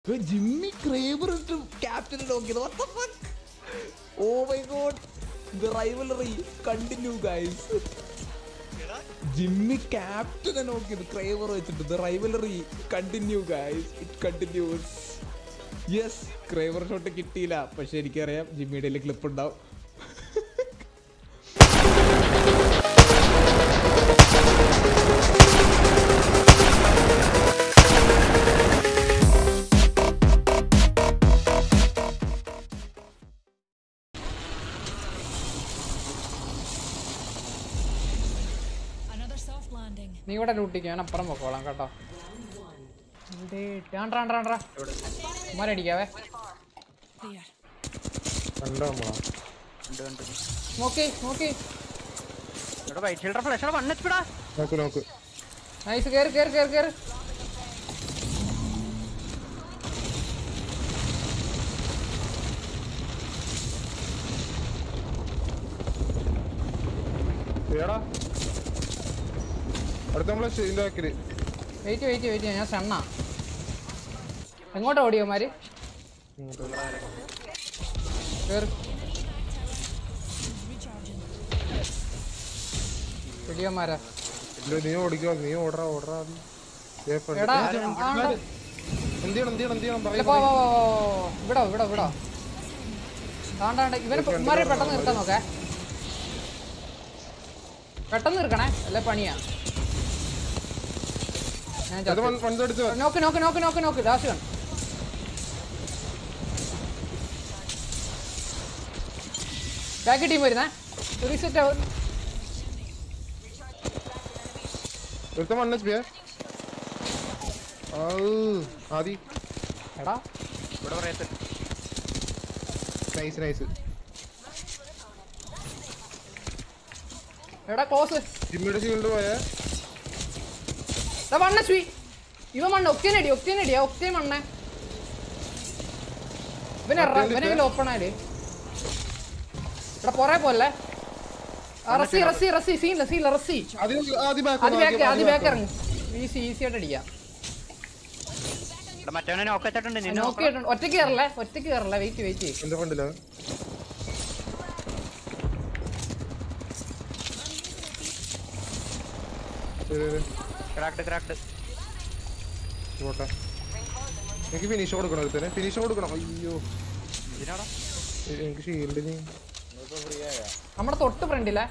Jimmy ക്രേബർ ക്യാപ്റ്റനെ നോക്കിയത് what the fuck? Oh my god. The rivalry continue guys. Jimmy ക്യാപ്റ്റനെ നോക്കിയത് Kraber വെച്ചിട്ട് the rivalry continue guys it continues yes Kraber shot കിട്ടിയില്ല പക്ഷെ എനിക്കറിയാം ജിമ്മിയുടെ ക്ലിപ്പ് ഉണ്ടാവും Another soft landing. നീ ഇവിടെ ലൂട്ടിക്ക് ഞാൻ അപ്പുറം പൊക്കോളാം കേട്ടോ ഉമ്മാരടിക്കാവേ Clear. കണ്ടോ നമ്മളാ ഉണ്ട്, ഉണ്ട്. നോക്കി നോക്കി ഇവിടെ white shielder flush one H പിടാ നോക്ക് നോക്ക് നൈസ് കേറ് കേറ് കേറ് കേറ് ഏടാ അടുത്ത നമ്മളെ ഇതിന്റെ ബാക്കില് വെയിറ്റ് വെയിറ്റ് വെയിറ്റ് ഞാൻ സണ്ണ എങ്ങോട്ടാ ഓടിയോമാര് കേറ് പിടിയോമാരാ ഇല്ല നീ ഓടിക്കോ നീ ഓടറാ ഓടറാ എടാ എന്ത് ചെയ്യണം എന്ത് ചെയ്യണം എന്ത് ചെയ്യണം ഇല്ല, പറയ്, പോ, പറയ്. പോ, പോ, പോ. ഇവിടെ ഇവിടെ ഇവിടെ താണ്ടാണ്ട് ഇവനെ ഇവന്മാരെ പെട്ടെന്ന് നിർത്താൻ നോക്കേ പെട്ടെന്ന് നിർക്കണേ അല്ല പണിയാ ഞാൻ അത് ചത്തു. വൺ- വൺസ് അടിച്ച് വാ. നോക്ക് നോക്ക് നോക്ക് നോക്ക് നോക്ക് ലാസ്റ്റ് കൺ ബാക്കി ടീം വരുന്നേ റീസെറ്റ് ആവും ഒരുത്തൻ വൺ എച്ച് പിയാ ആദി എടാ ഇവിടെ പറയത്ത് നൈസ് നൈസ് എടാ ക്ലോസ് ജിമ്മിയുടെ ഷീൽഡ് പോയേ എടാ മണ്ണ സ്വീ ഇവ മണ്ണ ഒക്ടേനടി ഒക്ടേനടി ഒക്ടേൻ മണ്ണേ ഇവനെ ഒക്ടേൻ ഇവനെങ്കിലും ഓപ്പൺ ആയില്ലേ ഇവിടെ പുറേ പോലെ ആ റസി റസി റസി സീനില്ല സീനില്ല റസി ആദ്യം ആദ്യം ബാക്ക് ആദ്യ ബാക്ക് ആദ്യ ബാക്ക് ഇറങ്ങി ഈസി ഈസി ആയിട്ട് അടിക്കാം ഇവിടെ മറ്റവനെ നോക്ക് വെച്ചിട്ടുണ്ട് നിന്നെ നോക്കി ഒറ്റയ്ക്ക് കയറല്ലേ ഒറ്റയ്ക്ക് കയറല്ലേ വെയിറ്റ് വെയിറ്റ് എന്റെ ഫ്രണ്ടിലാ ശരി ശരി ക്രാക്ട് ക്രാക്ട് പോട്ടെ എനിക്ക് ഫിനിഷ് കൊടുക്കണം ഒരുത്തനെ ഫിനിഷ് കൊടുക്കണം അയ്യോ ഇതിനാടാ എ- എനിക്ക് ഷീൽഡ് നീ നമ്മുടെ തൊട്ട് ഫ്രണ്ടില്ലേ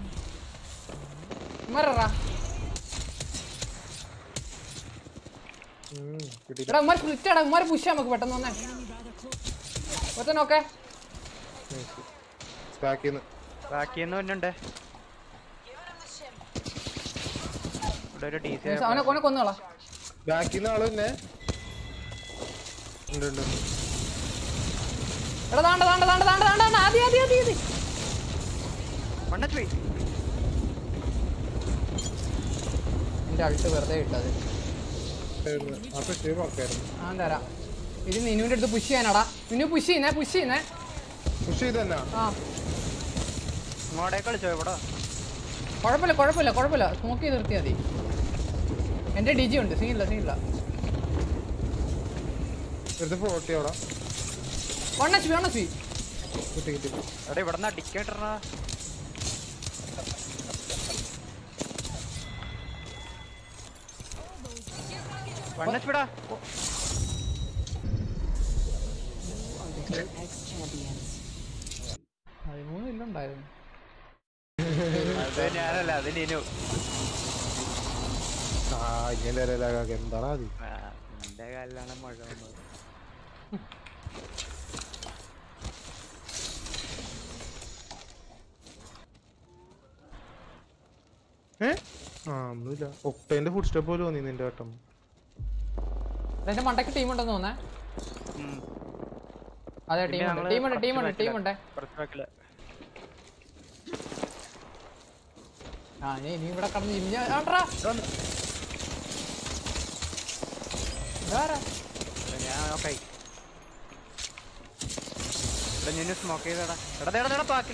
മററാ ഉം, കിട്ടിയില്ല എടാ ഉമ്മാർ സ്പ്ലിറ്റ് ആടാ ഉമ്മാർ പുഷ് നമുക്ക് പെട്ടെന്ന് വന്നേ ഒറ്റ നോക്കേ ബാക്കിൽ നിന്ന് ബാക്കിന്ന് വന്നുണ്ട് ഇവിടെ ഒരു ഡി സി അവനെ കൊനെ കൊന്നുകളാ ബാക്കിൽ നിന്ന് ആള് തന്നെ ഉണ്ട് ഉണ്ട് എടാ താണ്ട താണ്ട താണ്ട താണ്ട താണ്ട ആദ്യ ആദ്യ ആദ്യ ആദ്യ വൺ എച്ച് പി എന്റെ അൾട്ട് വെറുതെ ഇട്ടത് ആ പക്ഷേ വർക്കായിരുന്നു ഞാൻ തരാം ഇത് നിനുവിന്റെ അടുത്ത് പുഷ് ചെയ്യാനാടാ നിന്നു പുഷ് ചെയ്യുന്നേ പുഷ് ചെയ്യുന്നേ പുഷ് ചെയ്ത് തന്നെ ആ ഇങ്ങോട്ടേ കളിച്ചോ ഇവിടെ കുഴപ്പമില്ല കുഴപ്പമില്ല കുഴപ്പമില്ല സ്മോക്ക് ചെയ്ത് നിർത്തിയാൽ മതി എന്റെ ഡി ജി ഉണ്ട് സീനില്ല സീനില്ല എടുത്ത് ഫോർട്ടി അവിടെ one H P one H P കിട്ടി കിട്ടി എടാ ഇവിടെ നിന്ന് അടിക്കട്ടാ വൺ എച്ച് പിടാ പതിമൂന്ന് ഇല്ലുണ്ടായിരുന്നു അത് ഞാനല്ല അത് നിനു ആ ഇങ്ങനെ ലാഗാക്കി എന്താണ് അത് ആ, നിന്റെ കാലിലാണ് മഴ വന്നത് ഏ ആ ഒന്നുമില്ല ഒക്ടേന്റെ ഫുഡ് സ്റ്റെപ്പ് പോലും തോന്നി നിന്റെ വട്ടം എന്റെ മണ്ടയ്ക്ക് ടീം ഉണ്ടെന്ന് തോന്നേ ഉം. അതെ പിന്നെ ടീമുണ്ട് ഞങ്ങള് ടീമുണ്ട് കുറച്ച് ടീമുണ്ട് back ലാ. ടീമുണ്ട് കുറച്ച് ബാക്കില് ആ നീ നീ ഇവിടെ കടന്ന് ജിമ്മി ആണ്ട്രാ ഇതാരാ? ഞാൻ ഓക്കെ ഇവിടെ നിന്നു സ്മോക്ക് ചെയ്തടാ എടാ ദേടാ ദേടാ പാക്കിൽ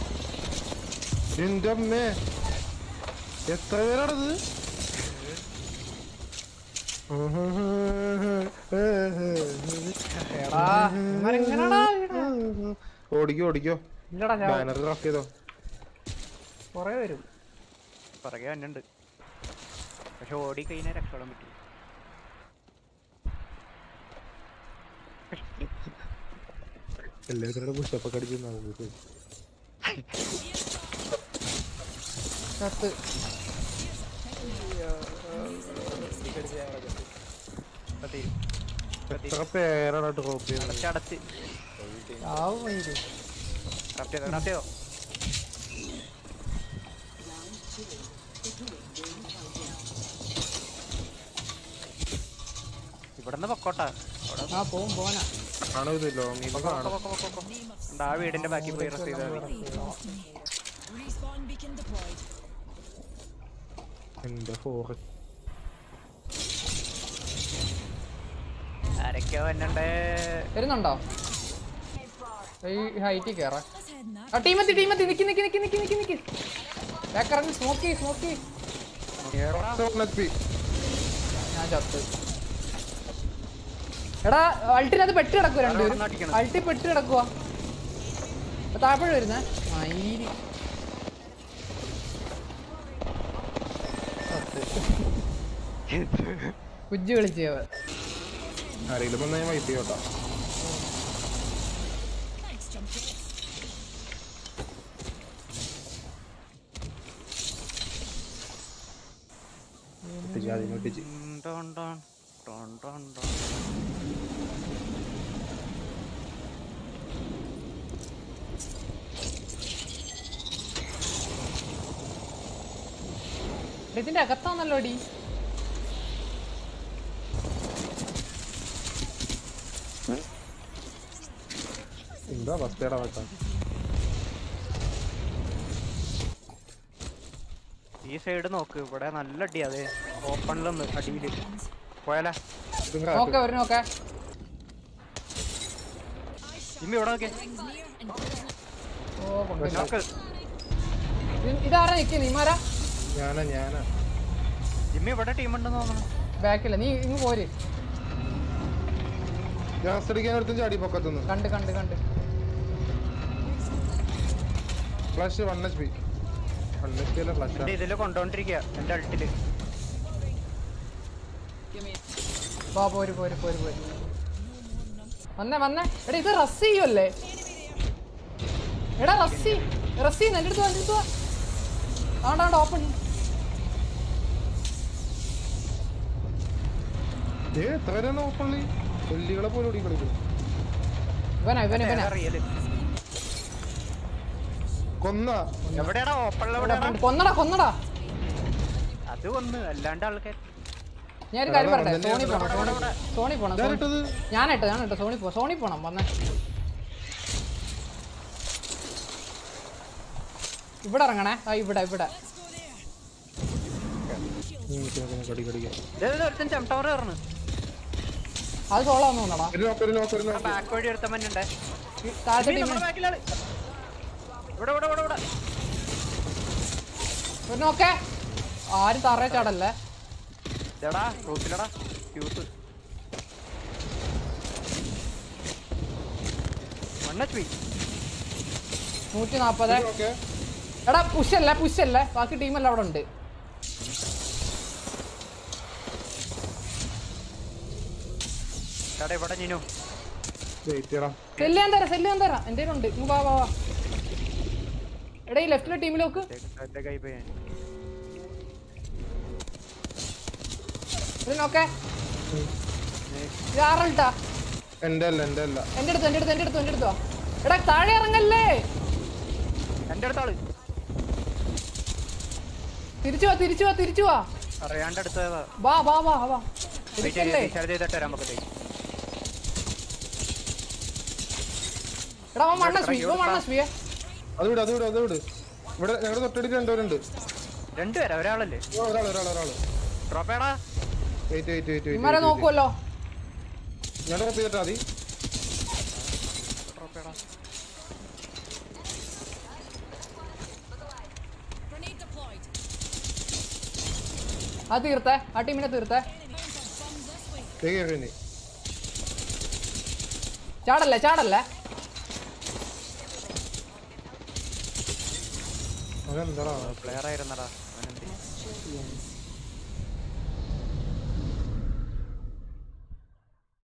എന്റെ അമ്മേ എത്ര പേരാണത് എടാ ഇവന്മാരെങ്ങനെടാ വീണെ? ഓടിക്കോ ഓടിക്കോ ഇല്ലടാ ചാവും. ബാനർ ക്രാഫ്റ്റ് ചെയ്തോ കുറേ വരും പുറകെ വന്നുണ്ട് പക്ഷെ ഓടി കഴിഞ്ഞാൽ രക്ഷപ്പെടാൻ പറ്റും എല്ലാവരുടെ പുഷപ്പൊക്കെ അടിച്ച് നമുക്ക് ചത്ത് ഇപ്പൊ തീരും. ഇപ്പൊ തീരും. എത്ര പേരാണ് ഡ്രോപ്പ് ചെയ്യുന്നത് അടച്ച് അടച്ച് ചാവും വൈകി ക്രാഫ്റ്റ് ചെയ്തോ ക്രാഫ്റ്റ് ചെയ്തോ ഇവിടുന്ന് പൊക്കോട്ടാ അവിടെ ആ പോവും പോവാനാ കാണോ ഇത് ലോങ് ഇത് കാണും പൊക്കോ, പൊക്കോ, പൊക്കോ. ഉണ്ട്, ആ വീടിന്റെ ബാക്കി പോയി റെസ്റ്റ് ചെയ്താൽ മതി Respawn beacon deployed. എന്റെ ഫോറസ്റ്റ് ആരൊക്കെയോ വന്നണ്ടേ വരുന്നുണ്ടോ ഈ ഹൈറ്റിൽ കയറാം Let's head in that. ആ ടീമെത്തി ടീമെത്തി നിക്ക് നിക്ക് നിക്ക് നിക്ക് നിക്ക് നിക്ക് ബാക്ക് ഇറങ്ങി സ്മോക്കി സ്മോക്കി ഞാൻ ചത്ത് എടാ അൾട്ടിനകത്ത് പെട്ട് കിടക്കുക രണ്ടുപേരും അവിടെ അടിക്കണം. അൾട്ടി പെട്ട് കിടക്കുക താഴെ വരുന്നേ മയിരി കുജ്ജ് കളിച്ചവ ആരെങ്കിലും വന്നാൽ ഞാൻ വൈപ്പ് ചെയ്യോട്ടോ Thanks, jump kits. ഒട്ടിച്ച് അതിനെ ഒട്ടിച്ച് ഉം, ടോൺ, ടോൺ, ടോൺ, ടോൺ, ടോൺ. ഇതിന്റെ അകത്താന്നല്ലോ അടി എന്താ അവസ്ഥയുടെ വട്ടം ഈ സൈഡ് നോക്ക് ഇവിടെ നല്ല അടി അതെ ഓപ്പണിലൊന്ന് അടിയില് പോയാലാ ഇതും നോക്കെ വരും നോക്കെ ഇമ്മി ഇവിടെ നോക്കിയേ Rings near and close. ഓ കൊണ്ടുപോയി. നോക്ക് ഇത് ഇതാരാ നിക്കുന്നത് നീമാരാ ഞാനാ ഞാനാ ജിമ്മി ഇവിടെ ടീം ഉണ്ടെന്ന് തോന്നുന്നു ബാക്കില്ല നീ ഇങ്ങ് പോര് ഗ്യാസ് അടിക്കാൻ എടുത്തും ചാടി പൊക്കത്തുനിന്ന് കണ്ട് കണ്ട് കണ്ട് flush one H P one H P അല്ല ഫ്ലഷ് എന്റെ ഇതില് കൊണ്ടോണ്ടിരിക്കുക എന്റെ അൾട്ടില് വാ പോര് പോര് പോര് പോര് വന്നേ വന്നേ എടാ ഇത് റസ് ചെയ്യുമല്ലേ എടാ റസ്സി റസ്സി എന്റെ അടുത്ത് വാ, എന്റെ അടുത്ത് വാ ആണ്ടാണ്ട് ഓപ്പൺ ഏ എത്ര പേരാണ് ഓപ്പൺലി കൊല്ലികളെ പോലെ ഓടി കളിക്കും ഇവനാ ഇവൻ ഇവനാ റിയല് കൊന്ന എവിടെയാടാ ഓപ്പണിൽ ഇവിടെ എവിടെയാടാ ഉണ്ട്. കൊന്നടാ കൊന്നടാ അത് വന്ന് അല്ലാണ്ട് ആൾക്കാർ ഞാൻ ഒരു കാര്യം പറയട്ടെ എടാ, സോണി പോണം സോണി സോണി പോണം സോണി- ഇതാരിട്ടത് ഞാനിട്ട് ഞാനിട്ട് സോണി പോ സോണി പോണം വന്നേ ഇവിടെ ഇറങ്ങണേ ആ ഇവിടെ ഇവിടെ കടി കടിക്കാം ഒരുത്തൻ ചമട്ടവർ കയറുന്നു അത് സോളോ വന്നു തോന്നടാ ഒരു നോക്ക് ഒരു നോക്ക് ഒരു നോക്ക് ബാക്ക് വഴി ഒരുത്തൻ മഞ്ഞുണ്ടേ താഴത്തെ ടീം നമ്മുടെ ബാക്കിലാണ് ഇവിടെ ഇവിടെ ഇവിടെ ഇവിടെ ഒരു നോക്കേ ആരും തറ ചാടല്ലേ ഇതെടാ റൂട്ടിലടാ ക്യൂസ് മണ്ണച്ചുവി നൂറ്റി നാപ്പത് ഓക്കെ എടാ പുഷല്ലേ പുഷല്ലേ ബാക്കി ടീമെല്ലാം അവിടെ ഉണ്ട് എടാ ഇവിടെ ഞിനു വെയിറ്റ് ചെയ്യടാ സെല്ല് ഞാൻ തരാം സെല്ല് ഞാൻ തരാം എൻ്റെ ഉണ്ട് ഇങ്ങ് വാ വാ വാ എടാ ഈ ലെഫ്റ്റിലെ ടീമിലോക്ക് കൈ പോയി ഞാൻ ഇത് നോക്കേ ഇത് ആറൾട്ടാ എന്റെ അല്ല എന്റെ അല്ല എൻ്റെ അടുത്ത് എൻ്റെ അടുത്ത് എൻ്റെ അടുത്ത് എൻ്റെ അടുത്ത് വാ എടാ താഴെ ഇറങ്ങല്ലേ എന്റെ അടുത്താള് തിരിച്ചു വാ തിരിച്ചു വാ തിരിച്ചു വാ അറിയാണ്ട് അടുത്തതാ വാ വാ വാ വാ തിരിച്ചല്ലേ റീചാർജ് ചെയ്തിട്ട് വരാൻ പക്കത്തേക്ക് എടാ അവൻ മണ്ണ സ്വീ ഇവൻ മണ്ണ സ്വീയെ അത് വിട് അത് വിട് അത് വിട് ഇവിടെ ഞങ്ങളുടെ തൊട്ടടി രണ്ടുപേരുണ്ട് രണ്ടുപേരാ ഒരാളല്ലേ ഓ, ഒരാള് ഒരാള് ഒരാള് ഡ്രോപ്പേടാ വെയിറ്റ് വെയിറ്റ് വെയിറ്റ് ഇമാരെ വെയിറ്റ് നോക്കുമല്ലോ ഞാൻ ഡ്രോപ്പ് ചെയ്തിട്ടാ മതി ഡ്രോപ്പേടാ Grenade deployed. അത് തീർത്തേ ആ ടീമിനെ തീർത്തേ Enemy bouncer thumbs ദേ കേറി ഇനി. ചാടല്ലേ ചാടല്ലേ അവനെന്താടാ പ്ലെയർ ആയിരുന്നടാ അവനെന്ത്